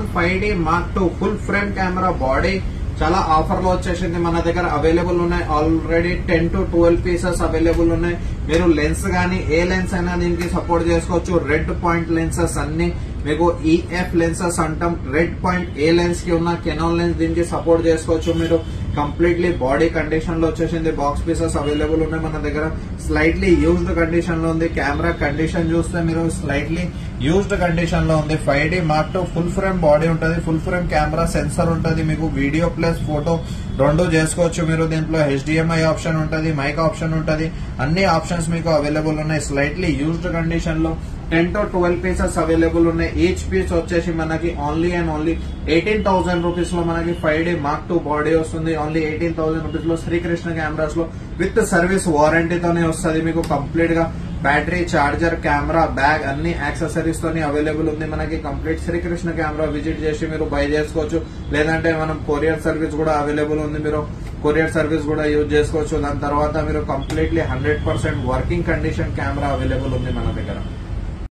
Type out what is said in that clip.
one five D mark two full frame camera body చాలా offer లో వచ్చేసింది మన దగ్గర అవైలబుల్ ఉన్నాయి already ten to twelve pieces available ఉన్నాయి మీరు లెన్స్ గానీ ఏ లెన్స్ అయినా దీనికి సపోర్ట్ చేసుకోవచ్చు రెడ్ పాయింట్ లెన్సెస్ అన్ని మీకు ఈఎఫ్ లెన్సెస్ అంటాం రెడ్ పాయింట్ ఏ లెన్స్ కి ఉన్న కెనాన్ లెన్స్ దీనికి సపోర్ట్ చేసుకోవచ్చు మీరు కంప్లీట్లీ బాడీ కండిషన్ లో వచ్చేసింది బాక్స్ పీసెస్ అవైలబుల్ ఉన్నాయి మన దగ్గర స్లైట్లీ యూజ్డ్ కండిషన్ లో ఉంది కెమెరా కండిషన్ చూస్తే మీరు స్లైట్లీ యూజ్డ్ కండిషన్ లో ఉంది five D mark two full frame body ఉంటుంది ఫుల్ ఫ్రేమ్ కెమెరా సెన్సర్ ఉంటుంది మీకు వీడియో ప్లస్ ఫోటో రెండు చేసుకోవచ్చు మీరు దీంట్లో హెచ్డిఎంఐ ఆప్షన్ ఉంటుంది మైక్ ఆప్షన్ ఉంటుంది అన్ని ఆప్షన్స్ మీకు అవైలబుల్ ఉన్నాయి స్లైట్లీ యూజ్డ్ కండిషన్ లో ten to twelve pieces available ఉన్నాయి ఈచ్ పీస్ వచ్చేసి మనకి only and only eighteen thousand rupees లో మనకి five D mark two body వస్తుంది ఓన్లీ ఎయిటీన్ థౌసండ్ రూపీస్ లో శ్రీకృష్ణ కెమెరాస్ లో విత్ సర్వీస్ వారంటీతోనే వస్తుంది మీకు కంప్లీట్ గా బ్యాటరీ చార్జర్ కెమెరా బ్యాగ్ అన్ని యాక్సెసరీస్ తోని అవైలబుల్ ఉంది మనకి కంప్లీట్ శ్రీకృష్ణ కెమెరా విజిట్ చేసి మీరు బై చేసుకోవచ్చు లేదంటే మనం కొరియర్ సర్వీస్ కూడా అవైలబుల్ ఉంది మీరు కొరియర్ సర్వీస్ కూడా యూజ్ చేసుకోవచ్చు దాని తర్వాత మీరు completely hundred percent working condition camera available ఉంది మన దగ్గర